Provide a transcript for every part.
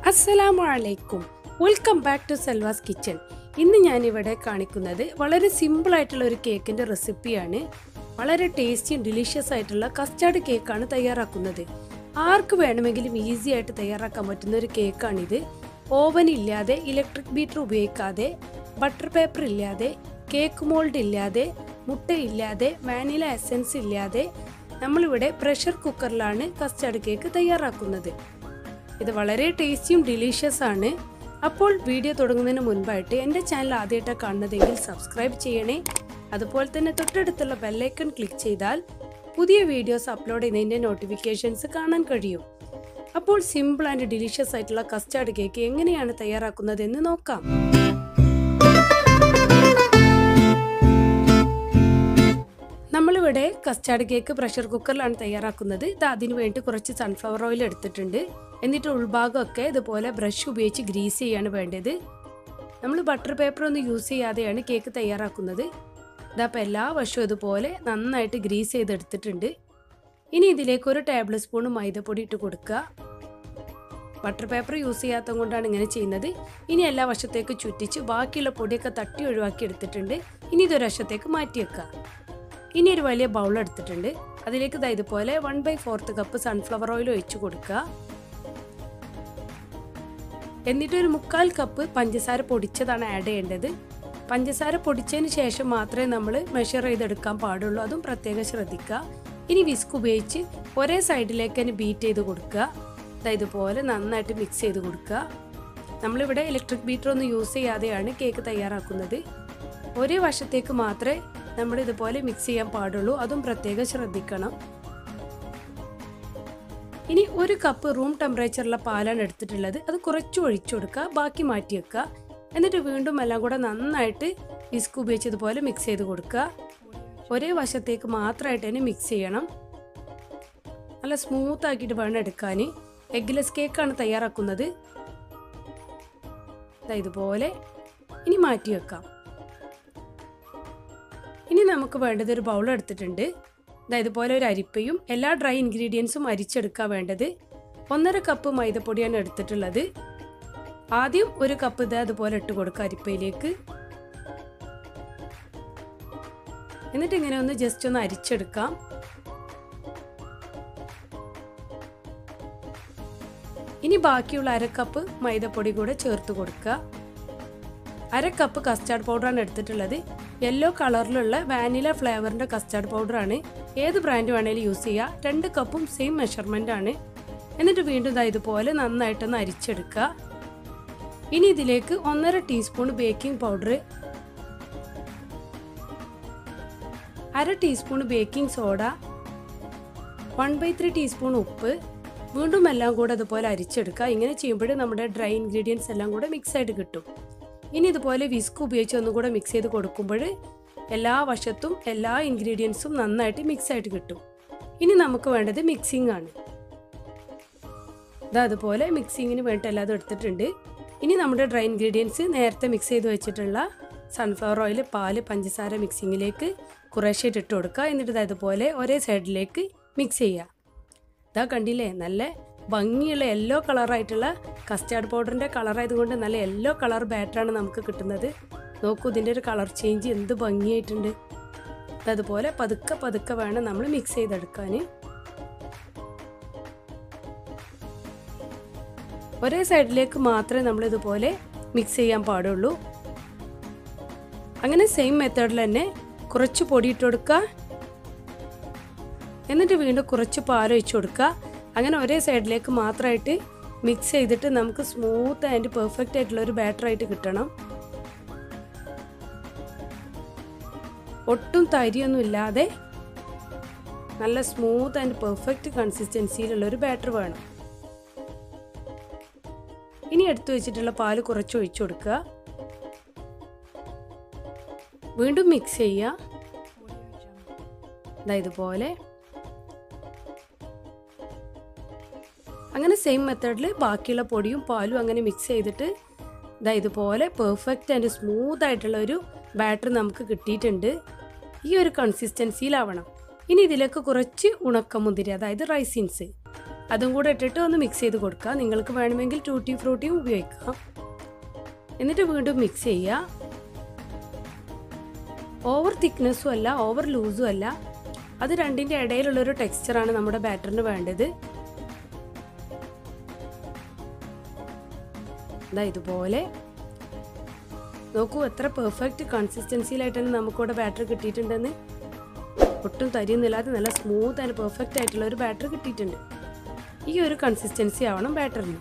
അസ്സലാമു അലൈക്കും welcome back to Selva's kitchen ഇന്ന് ഞാനിവിടെ കാണിക്കുന്നത് വളരെ സിമ്പിൾ ആയിട്ടുള്ള ഒരു കേക്കിൻ്റെ റെസിപ്പിയാണ് വളരെ ടേസ്റ്റിയും ഡിലീഷ്യസ് ആയിട്ടുള്ള കസ്റ്റാർഡ് കേക്കാണ് തയ്യാറാക്കുന്നത് ആർക്ക് വേണമെങ്കിലും ഈസി ആയിട്ട് തയ്യാറാക്കാൻ പറ്റുന്ന ഒരു കേക്കാണിത് ഓവൻ ഇല്ലാതെ ഇലക്ട്രിക് ബീറ്റർ ഉപയോഗിക്കാതെ ബട്ടർ പേപ്പർ ഇല്ലാതെ കേക്ക് മോൾഡ് ഇല്ലാതെ മുട്ട ഇല്ലാതെ വാനില എസൻസ് ഇല്ലാതെ നമ്മളിവിടെ പ്രഷർ കുക്കറിലാണ് കസ്റ്റാർഡ് കേക്ക് തയ്യാറാക്കുന്നത് ഇത് വളരെ ടേസ്റ്റിയും ഡിലീഷ്യസ് ആണ് അപ്പോൾ വീഡിയോ തുടങ്ങുന്നതിന് മുൻപായിട്ട് എൻ്റെ ചാനൽ ആദ്യമായിട്ടാണ് കാണുന്നതെങ്കിൽ സബ്സ്ക്രൈബ് ചെയ്യണേ അതുപോലെ തന്നെ തൊട്ടടുത്തുള്ള ബെല്ലൈക്കൺ ക്ലിക്ക് ചെയ്താൽ പുതിയ വീഡിയോസ് അപ്ലോഡ് ചെയ്യുന്നതിൻ്റെ നോട്ടിഫിക്കേഷൻസ് കാണാൻ കഴിയും അപ്പോൾ സിമ്പിൾ ആൻഡ് ഡിലീഷ്യസ് ആയിട്ടുള്ള കസ്റ്റാർഡ് കേക്ക് എങ്ങനെയാണ് തയ്യാറാക്കുന്നതെന്ന് നോക്കാം നമ്മളിവിടെ കസ്റ്റാർഡ് കേക്ക് പ്രഷർ കുക്കറിലാണ് തയ്യാറാക്കുന്നത് ഇത് അതിന് വേണ്ടി കുറച്ച് സൺഫ്ലവർ ഓയിൽ എടുത്തിട്ടുണ്ട് എന്നിട്ട് ഉൾഭാഗമൊക്കെ ഇതുപോലെ ബ്രഷ് ഉപയോഗിച്ച് ഗ്രീസ് ചെയ്യാണ് വേണ്ടത് നമ്മൾ ബട്ടർ പേപ്പർ ഒന്നും യൂസ് ചെയ്യാതെയാണ് കേക്ക് തയ്യാറാക്കുന്നത് ഇതപ്പോൾ എല്ലാ വശവും ഇതുപോലെ നന്നായിട്ട് ഗ്രീസ് ചെയ്തെടുത്തിട്ടുണ്ട് ഇനി ഇതിലേക്ക് ഒരു ടേബിൾ സ്പൂൺ മൈദപ്പൊടി ഇട്ട് കൊടുക്കുക ബട്ടർ പേപ്പർ യൂസ് ചെയ്യാത്തത് കൊണ്ടാണ് ഇങ്ങനെ ചെയ്യുന്നത് ഇനി എല്ലാ വശത്തേക്ക് ചുറ്റിച്ച് ബാക്കിയുള്ള പൊടിയൊക്കെ തട്ടി ഒഴിവാക്കി എടുത്തിട്ടുണ്ട് ഇനി ഇതൊരു വശത്തേക്ക് മാറ്റി വെക്കുക ഇനി ഒരു വലിയ ബൗൾ എടുത്തിട്ടുണ്ട് അതിലേക്ക് ഇതാ ഇതുപോലെ one by fourth cup sunflower oil ഒഴിച്ചു കൊടുക്കുക എന്നിട്ട് ഒരു മുക്കാൽ കപ്പ് പഞ്ചസാര പൊടിച്ചതാണ് ആഡ് ചെയ്യേണ്ടത് പഞ്ചസാര പൊടിച്ചതിന് ശേഷം മാത്രമേ നമ്മൾ മെഷർ ചെയ്തെടുക്കാൻ പാടുള്ളൂ അതും പ്രത്യേകം ശ്രദ്ധിക്കുക ഇനി വിസ്ക് ഉപയോഗിച്ച് ഒരേ സൈഡിലേക്ക് തന്നെ ബീറ്റ് ചെയ്ത് കൊടുക്കുക ഇതുപോലെ നന്നായിട്ട് മിക്സ് ചെയ്ത് കൊടുക്കുക നമ്മളിവിടെ ഇലക്ട്രിക് ബീറ്റർ ഒന്നും യൂസ് ചെയ്യാതെയാണ് കേക്ക് തയ്യാറാക്കുന്നത് ഒരേ വശത്തേക്ക് മാത്രമേ നമ്മൾ ഇതുപോലെ മിക്സ് ചെയ്യാൻ പാടുള്ളൂ അതും പ്രത്യേകം ശ്രദ്ധിക്കണം ഇനി ഒരു കപ്പ് റൂം ടെമ്പറേച്ചറിലുള്ള പാലാണ് എടുത്തിട്ടുള്ളത് അത് കുറച്ച് ഒഴിച്ചു കൊടുക്കുക ബാക്കി മാറ്റി വെക്കുക എന്നിട്ട് വീണ്ടും എല്ലാം കൂടെ നന്നായിട്ട് വിസ്ക് ഉപയോഗിച്ച് ഇതുപോലെ മിക്സ് ചെയ്ത് കൊടുക്കുക ഒരേ വശത്തേക്ക് മാത്രമായിട്ട് തന്നെ മിക്സ് ചെയ്യണം നല്ല സ്മൂത്ത് ആക്കിയിട്ട് വേണം എടുക്കാൻ എഗ്ലെസ് കേക്കാണ് തയ്യാറാക്കുന്നത് ഇതുപോലെ ഇനി മാറ്റി വെക്കാം ഇനി നമുക്ക് വേണ്ടത് ഒരു ബൗൾ എടുത്തിട്ടുണ്ട് ഇതുപോലെ ഒരു അരിപ്പയും എല്ലാ ഡ്രൈ ഇൻഗ്രീഡിയൻസും അരിച്ചെടുക്കാൻ വേണ്ടത് ഒന്നര കപ്പ് മൈദപ്പൊടിയാണ് എടുത്തിട്ടുള്ളത് ആദ്യം ഒരു കപ്പ് ഇത് അതുപോലെ ഇട്ട് കൊടുക്കുക അരിപ്പയിലേക്ക് എന്നിട്ട് ഇങ്ങനെ ഒന്ന് ജസ്റ്റ് ഒന്ന് അരിച്ചെടുക്കാം ഇനി ബാക്കിയുള്ള അര കപ്പ് മൈദപ്പൊടി കൂടെ ചേർത്ത് കൊടുക്കുക അര കപ്പ് കസ്റ്റാർഡ് പൗഡറാണ് എടുത്തിട്ടുള്ളത് യെല്ലോ കളറിലുള്ള വാനില ഫ്ലേവറിൻ്റെ കസ്റ്റാർഡ് പൗഡറാണ് ഏത് ബ്രാൻഡ് വേണേലും യൂസ് ചെയ്യുക രണ്ട് കപ്പും സെയിം മെഷർമെൻ്റ് ആണ് എന്നിട്ട് വീണ്ടും ഇതാ ഇതുപോലെ നന്നായിട്ടൊന്ന് അരിച്ചെടുക്കുക ഇനി ഇതിലേക്ക് ഒന്നര ടീസ്പൂൺ ബേക്കിംഗ് പൗഡർ അര teaspoon baking soda one by three teaspoon ഉപ്പ് വീണ്ടും എല്ലാം കൂടെ അതുപോലെ അരിച്ചെടുക്കുക ഇങ്ങനെ ചെയ്യുമ്പോൾ നമ്മുടെ ഡ്രൈ ഇൻഗ്രീഡിയൻസ് എല്ലാം കൂടെ മിക്സ് ആയിട്ട് കിട്ടും ഇനി ഇതുപോലെ വിസ്ക് ഉപയോഗിച്ച് ഒന്നും കൂടെ മിക്സ് ചെയ്ത് കൊടുക്കുമ്പോൾ എല്ലാ വശത്തും എല്ലാ ഇൻഗ്രീഡിയൻസും നന്നായിട്ട് മിക്സ് ആയിട്ട് കിട്ടും ഇനി നമുക്ക് വേണ്ടത് മിക്സിംഗ് ആണ് ഇത് അതുപോലെ മിക്സിങ്ങിന് വേണ്ടി എല്ലാതും എടുത്തിട്ടുണ്ട് ഇനി നമ്മുടെ ഡ്രൈ ഇൻഗ്രീഡിയൻസ് നേരത്തെ മിക്സ് ചെയ്ത് വെച്ചിട്ടുള്ള സൺഫ്ലവർ ഓയിൽ പാല് പഞ്ചസാര മിക്സിങ്ങിലേക്ക് കുറേശ്ശായിട്ട് ഇട്ട് കൊടുക്കുക എന്നിട്ട് ഇത് അതുപോലെ ഒരേ സൈഡിലേക്ക് മിക്സ് ചെയ്യുക ഇതാ കണ്ടില്ലേ നല്ല ഭംഗിയുള്ള യെല്ലോ കളറായിട്ടുള്ള കസ്റ്റാർഡ് പൗഡറിൻ്റെ കളറായതുകൊണ്ട് നല്ല യെല്ലോ കളർ ബാറ്ററാണ് നമുക്ക് കിട്ടുന്നത് നോക്കൂ ഇതിൻ്റെ ഒരു കളർ ചേഞ്ച് എന്ത് ഭംഗിയായിട്ടുണ്ട് അതുപോലെ പതുക്കെ പതുക്കെ വേണം നമ്മൾ മിക്സ് ചെയ്തെടുക്കാൻ ഒരേ സൈഡിലേക്ക് മാത്രമേ നമ്മൾ ഇതുപോലെ മിക്സ് ചെയ്യാൻ പാടുള്ളൂ അങ്ങനെ സെയിം മെത്തേഡിൽ തന്നെ കുറച്ച് പൊടി ഇട്ട് കൊടുക്കുക എന്നിട്ട് വീണ്ടും കുറച്ച് പാൽ ഒഴിച്ച് കൊടുക്കുക അങ്ങനെ ഒരേ സൈഡിലേക്ക് മാത്രമായിട്ട് മിക്സ് ചെയ്തിട്ട് നമുക്ക് സ്മൂത്ത് ആൻഡ് പെർഫെക്റ്റ് ആയിട്ടുള്ള ഒരു ബാറ്റർ ആയിട്ട് കിട്ടണം ഒട്ടും തരിയൊന്നും ഇല്ലാതെ നല്ല സ്മൂത്ത് ആൻഡ് പെർഫെക്റ്റ് കൺസിസ്റ്റൻസിയിലുള്ള ഒരു ബാറ്റർ വേണം ഇനി എടുത്തു വെച്ചിട്ടുള്ള പാല് കുറച്ച് ഒഴിച്ചു കൊടുക്കുക വീണ്ടും മിക്സ് ചെയ്യുക ഇതുപോലെ അങ്ങനെ സെയിം മെത്തേഡിൽ ബാക്കിയുള്ള പൊടിയും പാലും അങ്ങനെ മിക്സ് ചെയ്തിട്ട് ഇതാ ഇതുപോലെ പെർഫെക്റ്റ് ആൻഡ് സ്മൂത്ത് ആയിട്ടുള്ള ഒരു ബാറ്റർ നമുക്ക് കിട്ടിയിട്ടുണ്ട് ഈ ഒരു കൺസിസ്റ്റൻസിയിലാവണം ഇനി ഇതിലേക്ക് കുറച്ച് ഉണക്കമുന്തിരി അതായത് റൈസിൻസ് അതും കൂടെ ഇട്ടിട്ട് ഒന്ന് മിക്സ് ചെയ്ത് കൊടുക്കുക നിങ്ങൾക്ക് വേണമെങ്കിൽ ടൂട്ടി ഫ്രൂട്ടിയും ഉപയോഗിക്കാം എന്നിട്ട് വീണ്ടും മിക്സ് ചെയ്യുക ഓവർ തിക്നെസ്സും അല്ല ഓവർ ലൂസും അല്ല അത് രണ്ടിൻ്റെ ഇടയിലുള്ളൊരു ടെക്സ്ചറാണ് നമ്മുടെ ബാറ്ററിന് വേണ്ടത് ഇതാ ഇതുപോലെ നോക്കൂ എത്ര പെർഫെക്റ്റ് കൺസിസ്റ്റൻസിയിലായിട്ടാണ് നമുക്കിവിടെ ബാറ്ററി കിട്ടിയിട്ടുണ്ടെന്ന് ഒട്ടും തരിയൊന്നുമില്ലാതെ നല്ല സ്മൂത്ത് ആൻഡ് പെർഫെക്റ്റ് ആയിട്ടുള്ള ഒരു ബാറ്ററി കിട്ടിയിട്ടുണ്ട് ഈ ഒരു കൺസിസ്റ്റൻസി ആവണം ബാറ്ററിന്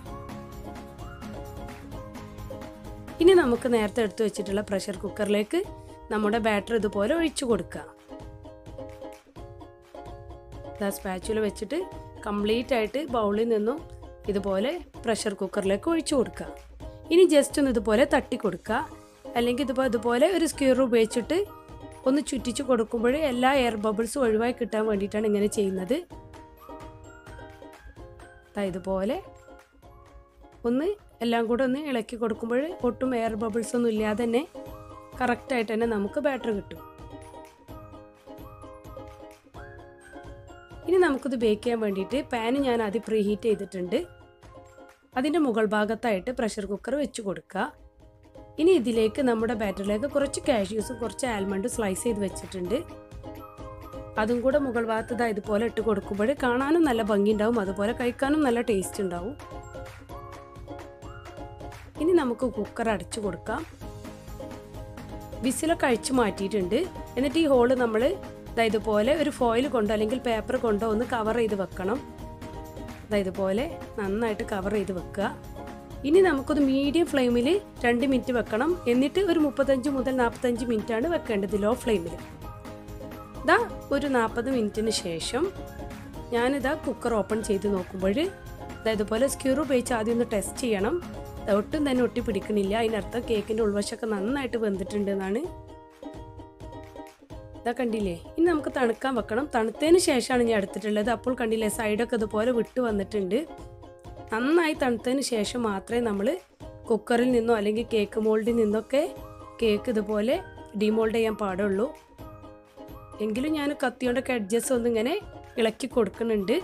ഇനി നമുക്ക് നേരത്തെ എടുത്തു വെച്ചിട്ടുള്ള പ്രഷർ കുക്കറിലേക്ക് നമ്മുടെ ബാറ്റർ ഇതുപോലെ ഒഴിച്ചു കൊടുക്കുക സ്പാച്ചുല വെച്ചിട്ട് കംപ്ലീറ്റ് ആയിട്ട് ബൗളിൽ നിന്നും ഇതുപോലെ പ്രഷർ കുക്കറിലേക്ക് ഒഴിച്ചു കൊടുക്കുക ഇനി ജസ്റ്റ് ഒന്ന് ഇതുപോലെ തട്ടി കൊടുക്കുക അല്ലെങ്കിൽ ഇതുപോലെ ഇതുപോലെ ഒരു സ്ക്യൂർ ഉപയോഗിച്ചിട്ട് ഒന്ന് ചുറ്റിച്ച് കൊടുക്കുമ്പോൾ എല്ലാ എയർ ബബിൾസും ഒഴിവായി കിട്ടാൻ വേണ്ടിയിട്ടാണ് ഇങ്ങനെ ചെയ്യുന്നത് ഇതുപോലെ ഒന്ന് എല്ലാം കൂടെ ഒന്ന് ഇളക്കി കൊടുക്കുമ്പോൾ ഒട്ടും എയർ ബബിൾസ് ഒന്നും ഇല്ലാതെ തന്നെ കറക്റ്റായിട്ട് തന്നെ നമുക്ക് ബാറ്റർ കിട്ടും ഇനി നമുക്കിത് ബേക്ക് ചെയ്യാൻ വേണ്ടിയിട്ട് പാന് ഞാൻ ആദ്യം പ്രീ ഹീറ്റ് ചെയ്തിട്ടുണ്ട് അതിൻ്റെ മുകൾ ഭാഗത്തായിട്ട് പ്രഷർ കുക്കർ വെച്ച് കൊടുക്കുക ഇനി ഇതിലേക്ക് നമ്മുടെ ബാറ്ററിലേക്ക് കുറച്ച് കാഷ്യൂസും കുറച്ച് ആൽമണ്ടും സ്ലൈസ് ചെയ്ത് വെച്ചിട്ടുണ്ട് അതും കൂടെ മുകൾ ഭാഗത്ത് ഇതാ ഇതുപോലെ ഇട്ട് കൊടുക്കുമ്പോൾ കാണാനും നല്ല ഭംഗി ഉണ്ടാവും അതുപോലെ കഴിക്കാനും നല്ല ടേസ്റ്റ് ഉണ്ടാവും ഇനി നമുക്ക് കുക്കർ അടച്ചു കൊടുക്കാം വിസിലൊക്കെ അഴിച്ചു മാറ്റിയിട്ടുണ്ട് എന്നിട്ട് ഈ ഹോള് നമ്മൾ ഇതാ ഇതുപോലെ ഒരു ഫോയിൽ കൊണ്ടോ അല്ലെങ്കിൽ പേപ്പർ കൊണ്ടോ ഒന്ന് കവർ ചെയ്ത് വെക്കണം ഇതാ ഇതുപോലെ നന്നായിട്ട് കവർ ചെയ്ത് വെക്കുക ഇനി നമുക്കൊരു മീഡിയം ഫ്ലെയിമിൽ രണ്ട് മിനിറ്റ് വെക്കണം എന്നിട്ട് ഒരു മുപ്പത്തഞ്ച് മുതൽ നാൽപ്പത്തഞ്ച് മിനിറ്റാണ് വെക്കേണ്ടത് ലോ ഫ്ലെയിമിൽ ഇതാ ഒരു നാൽപ്പത് മിനിറ്റിന് ശേഷം ഞാനിതാ കുക്കർ ഓപ്പൺ ചെയ്ത് നോക്കുമ്പോൾ ഇതാ ഇതുപോലെ സ്ക്യൂർ ഉപയോഗിച്ച് ആദ്യം ഒന്ന് ടെസ്റ്റ് ചെയ്യണം ഒട്ടും തന്നെ ഒട്ടി പിടിക്കണില്ല അതിനർത്ഥം കേക്കിൻ്റെ ഉൾവശമൊക്കെ നന്നായിട്ട് വെന്തിട്ടുണ്ട് എന്നാണ് ഇതാ കണ്ടില്ലേ ഇനി നമുക്ക് തണുക്കാൻ വെക്കണം തണുത്തതിന് ശേഷമാണ് ഞാൻ എടുത്തിട്ടുള്ളത് അപ്പോൾ കണ്ടില്ലേ സൈഡൊക്കെ ഇതുപോലെ വിട്ട് വന്നിട്ടുണ്ട് നന്നായി തണുത്തതിന് ശേഷം മാത്രമേ നമ്മൾ കുക്കറിൽ നിന്നോ അല്ലെങ്കിൽ കേക്ക് മോൾഡിൽ നിന്നൊക്കെ കേക്ക് ഇതുപോലെ ഡിമോൾഡ് ചെയ്യാൻ പാടുള്ളൂ എങ്കിലും ഞാൻ കത്തിയോണ്ടൊക്കെ അഡ്ജസ്റ്റ് ഒന്ന് ഇങ്ങനെ ഇളക്കി കൊടുക്കുന്നുണ്ട്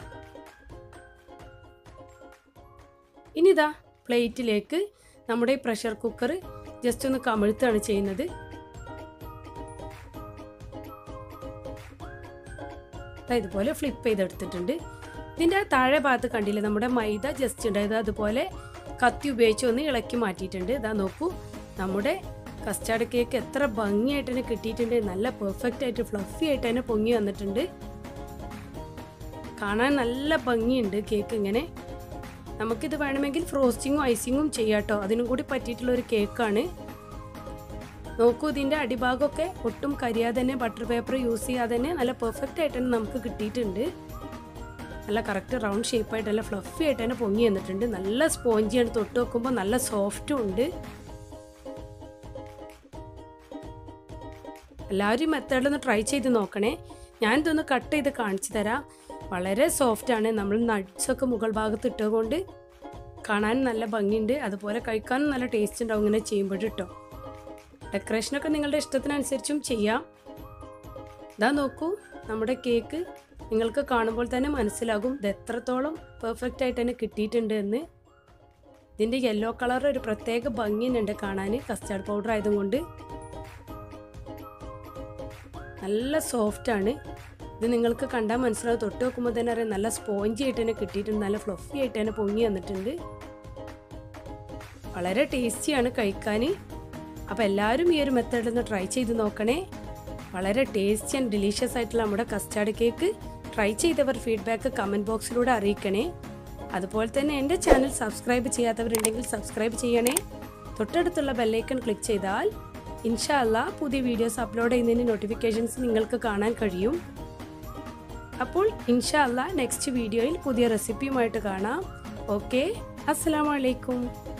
ഇനിതാ പ്ലേറ്റിലേക്ക് നമ്മുടെ ഈ പ്രഷർ കുക്കർ ജസ്റ്റ് ഒന്ന് കമിഴ്ത്താണ് ചെയ്യുന്നത് ഇതുപോലെ ഫ്ലിപ്പ് ചെയ്തെടുത്തിട്ടുണ്ട് ഇതിൻ്റെ താഴെ ഭാഗത്ത് കണ്ടില്ലേ നമ്മുടെ മൈദ ജസ്റ്റ് ഉണ്ടായത് അതുപോലെ കത്തി ഉപയോഗിച്ച് ഒന്ന് ഇളക്കി മാറ്റിയിട്ടുണ്ട് ഇതാ നോക്കൂ നമ്മുടെ കസ്റ്റാർഡ് കേക്ക് എത്ര ഭംഗിയായിട്ട് തന്നെ കിട്ടിയിട്ടുണ്ട് നല്ല പെർഫെക്റ്റ് ആയിട്ട് ഫ്ലഫി ആയിട്ട് തന്നെ പൊങ്ങി വന്നിട്ടുണ്ട് കാണാൻ നല്ല ഭംഗിയുണ്ട് കേക്ക് ഇങ്ങനെ നമുക്കിത് വേണമെങ്കിൽ ഫ്രോസ്റ്റിങ്ങും ഐസിങ്ങും ചെയ്യാട്ടോ അതിനും കൂടി പറ്റിയിട്ടുള്ള ഒരു കേക്കാണ് നോക്കൂ ഇതിൻ്റെ അടിഭാഗമൊക്കെ ഒട്ടും കരിയാതെ തന്നെ ബട്ടർ പേപ്പർ യൂസ് ചെയ്യാതെ തന്നെ നല്ല പെർഫെക്റ്റ് ആയിട്ട് തന്നെ നമുക്ക് കിട്ടിയിട്ടുണ്ട് നല്ല കറക്റ്റ് റൗണ്ട് ഷേപ്പായിട്ട് നല്ല ഫ്ലഫി ആയിട്ട് തന്നെ പൊങ്ങി വന്നിട്ടുണ്ട് നല്ല സ്പോഞ്ചിയാണ് തൊട്ട് വെക്കുമ്പോൾ നല്ല സോഫ്റ്റും ഉണ്ട് എല്ലാവരും മെത്തേഡിലൊന്ന് ട്രൈ ചെയ്ത് നോക്കണേ ഞാൻ ഇതൊന്ന് കട്ട് ചെയ്ത് കാണിച്ചു തരാം വളരെ സോഫ്റ്റാണ് നമ്മൾ നട്ട്സൊക്കെ മുകൾ ഭാഗത്ത് ഇട്ടുകൊണ്ട് കാണാൻ നല്ല ഭംഗിയുണ്ട് അതുപോലെ കഴിക്കാനും നല്ല ടേസ്റ്റ് ഉണ്ടാവും ഇങ്ങനെ ചെയ്യുമ്പോൾ കേട്ടോ ഡെക്കറേഷനൊക്കെ നിങ്ങളുടെ ഇഷ്ടത്തിനനുസരിച്ചും ചെയ്യാം ഇതാ നോക്കൂ നമ്മുടെ കേക്ക് നിങ്ങൾക്ക് കാണുമ്പോൾ തന്നെ മനസ്സിലാകും ഇത് എത്രത്തോളം പെർഫെക്റ്റ് ആയിട്ട് തന്നെ കിട്ടിയിട്ടുണ്ട് എന്ന് ഇതിൻ്റെ യെല്ലോ കളർ ഒരു പ്രത്യേക ഭംഗിയുണ്ട് കാണാൻ കസ്റ്റാർഡ് പൗഡർ ആയതുകൊണ്ട് നല്ല സോഫ്റ്റ് ആണ് ഇത് നിങ്ങൾക്ക് കണ്ടാൽ മനസ്സിലാവും തൊട്ട് നോക്കുമ്പോൾ തന്നെ അറിയാം നല്ല സ്പോഞ്ചി ആയിട്ട് തന്നെ കിട്ടിയിട്ടുണ്ട് നല്ല ഫ്ലഫി ആയിട്ട് തന്നെ പൊങ്ങി വന്നിട്ടുണ്ട് വളരെ ടേസ്റ്റിയാണ് കഴിക്കാൻ അപ്പോൾ എല്ലാവരും ഈ ഒരു മെത്തേഡിൽ ഒന്ന് ട്രൈ ചെയ്ത് നോക്കണേ വളരെ ടേസ്റ്റി ആൻഡ് ഡിലീഷ്യസ് ആയിട്ടുള്ള നമ്മുടെ കസ്റ്റാർഡ് കേക്ക് ട്രൈ ചെയ്തവർ ഫീഡ്ബാക്ക് കമൻറ്റ് ബോക്സിലൂടെ അറിയിക്കണേ അതുപോലെ തന്നെ എൻ്റെ ചാനൽ സബ്സ്ക്രൈബ് ചെയ്യാത്തവരുണ്ടെങ്കിൽ സബ്സ്ക്രൈബ് ചെയ്യണേ തൊട്ടടുത്തുള്ള ബെല്ലൈക്കൺ ക്ലിക്ക് ചെയ്താൽ ഇൻഷാ അല്ലാ പുതിയ വീഡിയോസ് അപ്ലോഡ് ചെയ്യുന്നതിന് നോട്ടിഫിക്കേഷൻസ് നിങ്ങൾക്ക് കാണാൻ കഴിയും അപ്പോൾ ഇൻഷാ അല്ലാ നെക്സ്റ്റ് വീഡിയോയിൽ പുതിയ റെസിപ്പിയുമായിട്ട് കാണാം ഓക്കെ അസ്സലാമലൈക്കും